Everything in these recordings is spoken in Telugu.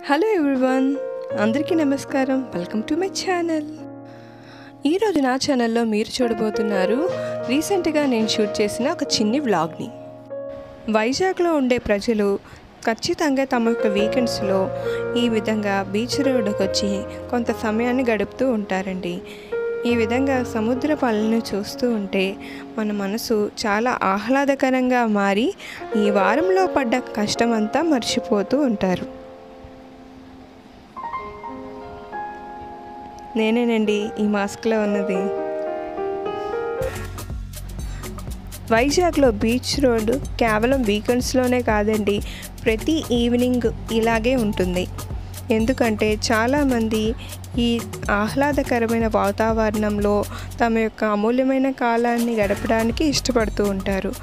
హలో ఎవ్రీవన్ అందరికీ నమస్కారం వెల్కమ్ టు మై ఛానల్ ఈరోజు నా ఛానల్లో మీరు చూడబోతున్నారు రీసెంట్గా నేను షూట్ చేసిన ఒక చిన్ని వ్లాగ్ని వైజాగ్లో ఉండే ప్రజలు ఖచ్చితంగా తమ యొక్క వీకెండ్స్లో ఈ విధంగా బీచ్ రోడ్డుకి వచ్చి కొంత సమయాన్ని గడుపుతూ ఉంటారండి ఈ విధంగా సముద్ర పనులను చూస్తూ ఉంటే మన మనసు చాలా ఆహ్లాదకరంగా మారి ఈ వారంలో పడ్డ కష్టమంతా మర్చిపోతూ ఉంటారు నేనేనండి ఈ మాస్క్లో ఉన్నది వైజాగ్లో బీచ్ రోడ్డు కేవలం వీకెండ్స్లోనే కాదండి ప్రతి ఈవినింగ్ ఇలాగే ఉంటుంది ఎందుకంటే చాలామంది ఈ ఆహ్లాదకరమైన వాతావరణంలో తమ యొక్క అమూల్యమైన కాలాన్ని గడపడానికి ఇష్టపడుతూ ఉంటారు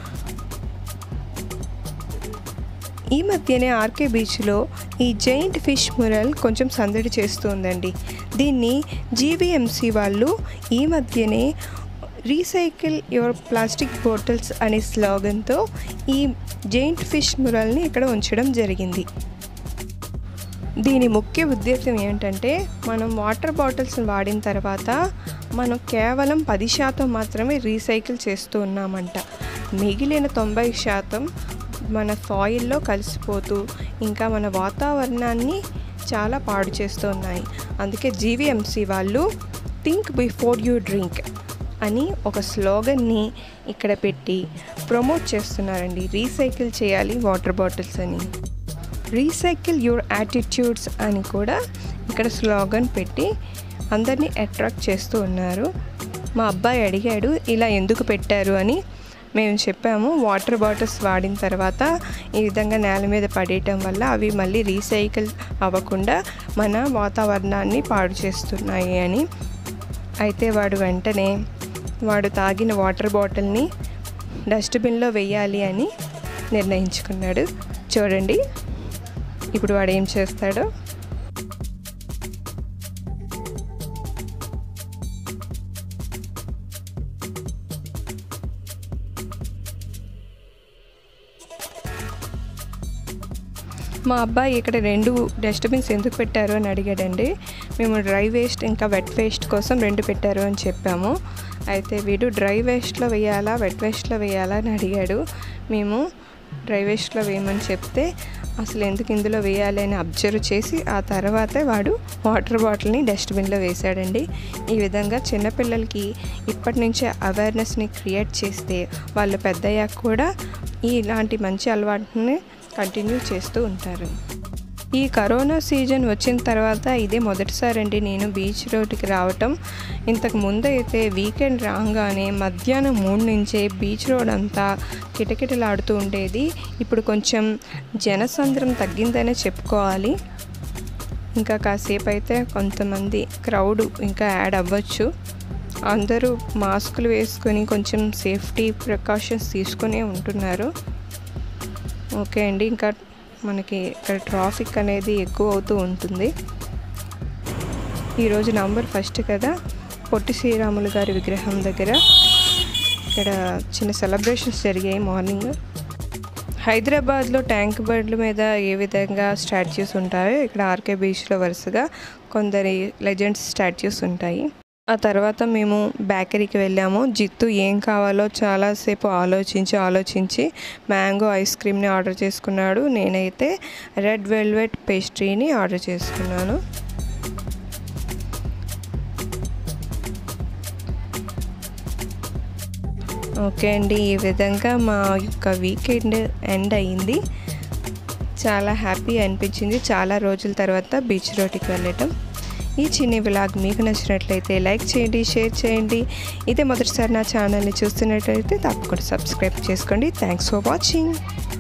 ఈ మధ్యనే ఆర్కే బీచ్లో ఈ జైంట్ ఫిష్ మురల్ కొంచెం సందడి చేస్తుందండి దీన్ని జీవీఎంసీ వాళ్ళు ఈ మధ్యనే రీసైకిల్ యువర్ ప్లాస్టిక్ బాటిల్స్ అనే స్లోగన్తో ఈ జైంట్ ఫిష్ మురల్ని ఇక్కడ ఉంచడం జరిగింది దీని ముఖ్య ఉద్దేశం ఏంటంటే మనం వాటర్ బాటిల్స్ వాడిన తర్వాత మనం కేవలం పది శాతం మాత్రమే రీసైకిల్ చేస్తూ ఉన్నామంట మిగిలిన తొంభై శాతం మన సాయిల్లో కలిసిపోతూ ఇంకా మన వాతావరణాన్ని చాలా పాడు చేస్తూ ఉన్నాయి అందుకే జీవీఎంసీ వాళ్ళు థింక్ బిఫోర్ యూ డ్రింక్ అని ఒక స్లోగన్ని ఇక్కడ పెట్టి ప్రమోట్ చేస్తున్నారండి రీసైకిల్ చేయాలి వాటర్ బాటిల్స్ అని రీసైకిల్ యువర్ యాటిట్యూడ్స్ అని కూడా ఇక్కడ స్లోగన్ పెట్టి అందరినీ అట్రాక్ట్ చేస్తూ ఉన్నారు మా అబ్బాయి అడిగాడు ఇలా ఎందుకు పెట్టారు అని మేము చెప్పాము వాటర్ బాటిల్స్ వాడిన తర్వాత ఈ విధంగా నేల మీద పడేయటం వల్ల అవి మళ్ళీ రీసైకిల్ అవ్వకుండా మన వాతావరణాన్ని పాడు చేస్తున్నాయి అని అయితే వాడు వెంటనే వాడు తాగిన వాటర్ బాటిల్ని డస్ట్బిన్లో వెయ్యాలి అని నిర్ణయించుకున్నాడు చూడండి ఇప్పుడు వాడు ఏం చేస్తాడో మా అబ్బాయి ఇక్కడ రెండు డస్ట్బిన్స్ ఎందుకు పెట్టారు అని అడిగాడండి మేము డ్రై వేస్ట్ ఇంకా వెట్ వేస్ట్ కోసం రెండు పెట్టారు అని చెప్పాము అయితే వీడు డ్రై వేస్ట్లో వేయాలా వెట్ వేస్ట్లో వేయాలా అని అడిగాడు మేము డ్రై వేస్ట్లో వేయమని చెప్తే అసలు ఎందుకు ఇందులో వేయాలి అని అబ్జర్వ్ చేసి ఆ తర్వాతే వాడు వాటర్ బాటిల్ని డస్ట్బిన్లో వేశాడండి ఈ విధంగా చిన్నపిల్లలకి ఇప్పటి నుంచే అవేర్నెస్ని క్రియేట్ చేస్తే వాళ్ళు పెద్దయ్యాక కూడా ఇలాంటి మంచి అలవాటుని కంటిన్యూ చేస్తూ ఉంటారు ఈ కరోనా సీజన్ వచ్చిన తర్వాత ఇదే మొదటిసారి అండి నేను బీచ్ రోడ్డుకి రావటం ఇంతకు ముందు అయితే వీకెండ్ రాగానే మధ్యాహ్నం మూడు నుంచే బీచ్ రోడ్ అంతా కిటకిటలాడుతూ ఉండేది ఇప్పుడు కొంచెం జనసంద్రం తగ్గిందనే చెప్పుకోవాలి ఇంకా కాసేపు అయితే కొంతమంది క్రౌడ్ ఇంకా యాడ్ అవ్వచ్చు అందరూ మాస్కులు వేసుకొని కొంచెం సేఫ్టీ ప్రికాషన్స్ తీసుకునే ఉంటున్నారు ఓకే అండి ఇంకా మనకి ఇక్కడ ట్రాఫిక్ అనేది ఎక్కువ అవుతూ ఉంటుంది ఈరోజు నవంబర్ ఫస్ట్ కదా పొట్టి శ్రీరాములు గారి విగ్రహం దగ్గర ఇక్కడ చిన్న సెలబ్రేషన్స్ జరిగాయి మార్నింగ్ హైదరాబాద్లో ట్యాంక్ బండ్ల మీద ఏ విధంగా స్టాచ్యూస్ ఉంటాయో ఇక్కడ ఆర్కే బీచ్లో వరుసగా కొందరి లెజెండ్స్ స్టాచ్యూస్ ఉంటాయి ఆ తర్వాత మేము బేకరీకి వెళ్ళాము జిత్తు ఏం కావాలో చాలాసేపు ఆలోచించి ఆలోచించి మ్యాంగో ఐస్ క్రీమ్ని ఆర్డర్ చేసుకున్నాడు నేనైతే రెడ్ వెల్వెట్ పేస్ట్రీని ఆర్డర్ చేసుకున్నాను ఓకే అండి ఈ విధంగా మా యొక్క వీకెండ్ ఎండ్ అయ్యింది చాలా హ్యాపీ అనిపించింది చాలా రోజుల తర్వాత బీచ్ రోడ్డుకి వెళ్ళటం ఈ చిన్న వ్లాగ్ మీకు నచ్చినట్లయితే లైక్ చేయండి షేర్ చేయండి ఇదే మొదటిసారి నా ఛానల్ని చూస్తున్నట్లయితే తప్పకుండా సబ్స్క్రైబ్ చేసుకోండి థ్యాంక్స్ ఫర్ వాచింగ్